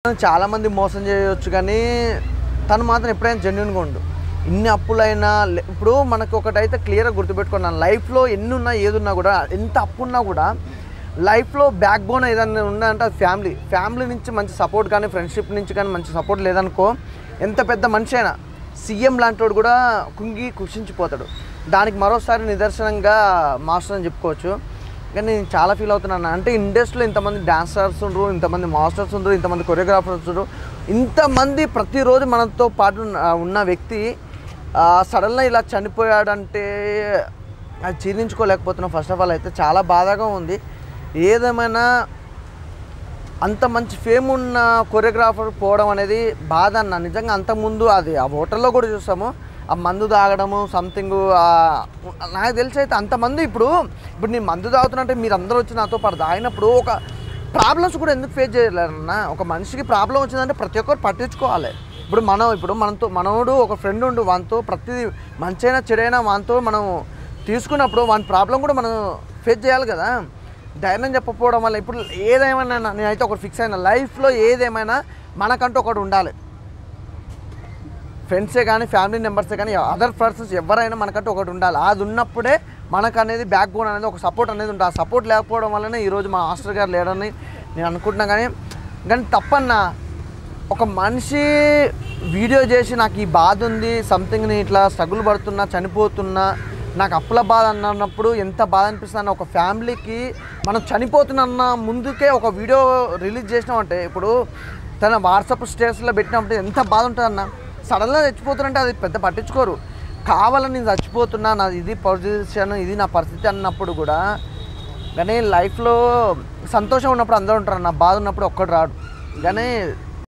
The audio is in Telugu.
చాలా మంది మోసం చేయొచ్చు కానీ తను మాత్రం ఎప్పుడైనా జెన్యున్గా ఉండు ఇన్ని అప్పులైనా లే- ఇప్పుడు మనకు ఒకటైతే క్లియర్గా గుర్తుపెట్టుకున్నాను లైఫ్లో ఎన్ని ఉన్నా ఏది ఉన్నా కూడా ఎంత అప్పు ఉన్నా కూడా లైఫ్లో బ్యాక్ బోన్ ఏదైనా ఉందంటే అది ఫ్యామిలీ ఫ్యామిలీ నుంచి మంచి సపోర్ట్ కానీ ఫ్రెండ్షిప్ నుంచి కానీ మంచి సపోర్ట్ లేదనుకో ఎంత పెద్ద మనిషి అయినా సీఎం లాంటి కూడా కుంగి కుషించిపోతాడు దానికి మరోసారి నిదర్శనంగా మాస్టర్ అని చెప్పుకోవచ్చు కానీ నేను చాలా ఫీల్ అవుతున్నాను అంటే ఇండస్ట్రీలో ఇంతమంది డాన్సర్స్ ఉండరు ఇంతమంది మాస్టర్స్ ఉండరు ఇంతమంది కొరియోగ్రాఫర్స్ ఉండరు ఇంతమంది ప్రతిరోజు మనతో పాటు ఉన్న- ఉన్న వ్యక్తి సడన్గా ఇలా చనిపోయాడంటే అది జీర్ణించుకోలేకపోతున్నాం ఫస్ట్ ఆఫ్ ఆల్ అయితే చాలా బాధగా ఉంది ఏదేమైనా అంత మంచి ఫేమ్ ఉన్న కొరియోగ్రాఫర్ పోవడం అనేది బాధ అన్న నిజంగా అంతకుముందు అది ఆ హోటల్లో కూడా చూసాము ఆ మందు తాగడము సంథింగ్ నాకు తెలిసి అయితే అంతమంది ఇప్పుడు ఇప్పుడు నేను మందు తాగుతున్నట్టే మీరు అందరూ వచ్చి నాతో పాటు తాగినప్పుడు ఒక ప్రాబ్లమ్స్ కూడా ఎందుకు ఫేస్ చేయలేరన్న ఒక మనిషికి ప్రాబ్లం వచ్చిందంటే ప్రతి ఒక్కరు పట్టించుకోవాలి ఇప్పుడు మనం ఇప్పుడు మనతో మనోడు ఒక ఫ్రెండ్ ఉండు వానితో ప్రతి మంచైనా చెడైనా వానితో మనం తీసుకున్నప్పుడు వాని ప్రాబ్లం కూడా మనం ఫేస్ చేయాలి కదా ధైర్యం చెప్పకపోవడం వల్ల ఇప్పుడు ఏదేమైనా నా- నేనైతే ఒకటి ఫిక్స్ అయిన లైఫ్లో ఏదేమైనా మనకంటూ ఒకటి ఉండాలి ఫ్రెండ్సే కానీ ఫ్యామిలీ మెంబర్సే కానీ అదర్ పర్సన్స్ ఎవరైనా మనకంటూ ఒకటి ఉండాలి అది ఉన్నప్పుడే మనకు అనేది బ్యాక్ బోన్ అనేది ఒక సపోర్ట్ అనేది ఉంటుంది ఆ సపోర్ట్ లేకపోవడం వల్లనే ఈరోజు మా మాస్టర్ గారు లేడని నేను అనుకుంటున్నా కానీ కానీ తప్పన్నా ఒక మనిషి వీడియో చేసి నాకు ఈ బాధ ఉంది సంథింగ్ నేను ఇట్లా స్ట్రగుల్ పడుతున్నా చనిపోతున్నా నాకు అప్పుల బాధ అన్నప్పుడు ఎంత బాధ అనిపిస్తుంది ఒక ఫ్యామిలీకి మనం చనిపోతున్నా ముందుకే ఒక వీడియో రిలీజ్ చేసినామంటే ఇప్పుడు తన వాట్సాప్ స్టేటస్లో పెట్టినప్పుడు ఎంత బాధ ఉంటుంది అన్న సడన్గా చచ్చిపోతున్నంటే అది పెద్ద పట్టించుకోరు కావాలని నేను చచ్చిపోతున్నా నాది ఇది పొజిషన్ ఇది నా పరిస్థితి అన్నప్పుడు కూడా కానీ లైఫ్లో సంతోషం ఉన్నప్పుడు అందరూ ఉంటారు నా బాధ ఉన్నప్పుడు ఒక్కడు రాడు కానీ